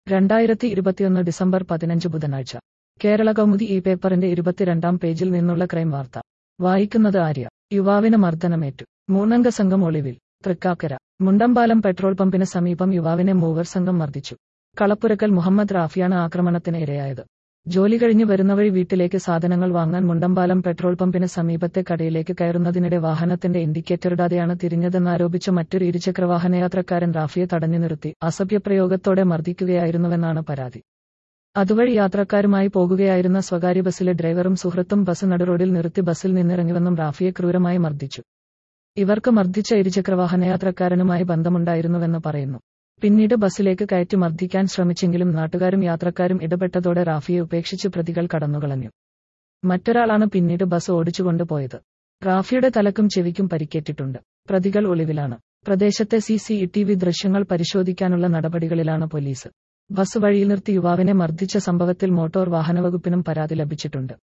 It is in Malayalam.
രണ്ടായിരത്തി ഇരുപത്തിയൊന്ന് ഡിസംബർ പതിനഞ്ച് ബുധനാഴ്ച കേരള കൗമുദി ഈ പേപ്പറിന്റെ ഇരുപത്തിരണ്ടാം പേജിൽ നിന്നുള്ള ക്രൈം വാർത്ത വായിക്കുന്നത് ആര്യ യുവാവിന് മർദ്ദനമേറ്റു മൂന്നംഗ സംഘം ഒളിവിൽ തൃക്കാക്കര മുണ്ടമ്പാലം പെട്രോൾ പമ്പിന് സമീപം യുവാവിനെ മൂവർ സംഘം മർദ്ദിച്ചു കളപ്പുരക്കൽ മുഹമ്മദ് റാഫിയാണ് ആക്രമണത്തിന് ഇരയായത് ജോലി കഴിഞ്ഞ് വരുന്നവഴി വീട്ടിലേക്ക് സാധനങ്ങൾ വാങ്ങാൻ മുണ്ടമ്പാലം പെട്രോൾ പമ്പിന് സമീപത്തെ കടയിലേക്ക് കയറുന്നതിനിടെ വാഹനത്തിന്റെ ഇൻഡിക്കേറ്ററിടാതെയാണ് തിരിഞ്ഞതെന്നാരോപിച്ച മറ്റൊരു ഇരുചക്രവാഹനയാത്രക്കാരൻ റാഫിയെ തടഞ്ഞു നിർത്തി അസഭ്യപ്രയോഗത്തോടെ മർദ്ദിക്കുകയായിരുന്നുവെന്നാണ് പരാതി അതുവഴി യാത്രക്കാരുമായി പോകുകയായിരുന്ന സ്വകാര്യ ബസ്സിലെ ഡ്രൈവറും സുഹൃത്തും ബസ് നടുറോഡിൽ നിർത്തി ബസ്സിൽ നിന്നിറങ്ങിവെന്നും റാഫിയെ ക്രൂരമായി മർദ്ദിച്ചു ഇവർക്ക് മർദ്ദിച്ച ഇരുചക്രവാഹനയാത്രക്കാരനുമായി ബന്ധമുണ്ടായിരുന്നുവെന്ന് പറയുന്നു പിന്നീട് ബസ്സിലേക്ക് കയറ്റി മർദ്ദിക്കാൻ ശ്രമിച്ചെങ്കിലും നാട്ടുകാരും യാത്രക്കാരും ഇടപെട്ടതോടെ റാഫിയെ ഉപേക്ഷിച്ച് പ്രതികൾ കടന്നുകളഞ്ഞു മറ്റൊരാളാണ് പിന്നീട് ബസ് ഓടിച്ചുകൊണ്ട് പോയത് റാഫിയുടെ തലക്കും ചെവിക്കും പരിക്കേറ്റിട്ടുണ്ട് പ്രതികൾ ഒളിവിലാണ് പ്രദേശത്തെ സി സി ടി വി ദൃശ്യങ്ങൾ പരിശോധിക്കാനുള്ള നടപടികളിലാണ് പോലീസ് ബസ് വഴിയിൽ നിർത്തി യുവാവിനെ മർദ്ദിച്ച സംഭവത്തിൽ മോട്ടോർ വാഹനവകുപ്പിനും പരാതി ലഭിച്ചിട്ടുണ്ട്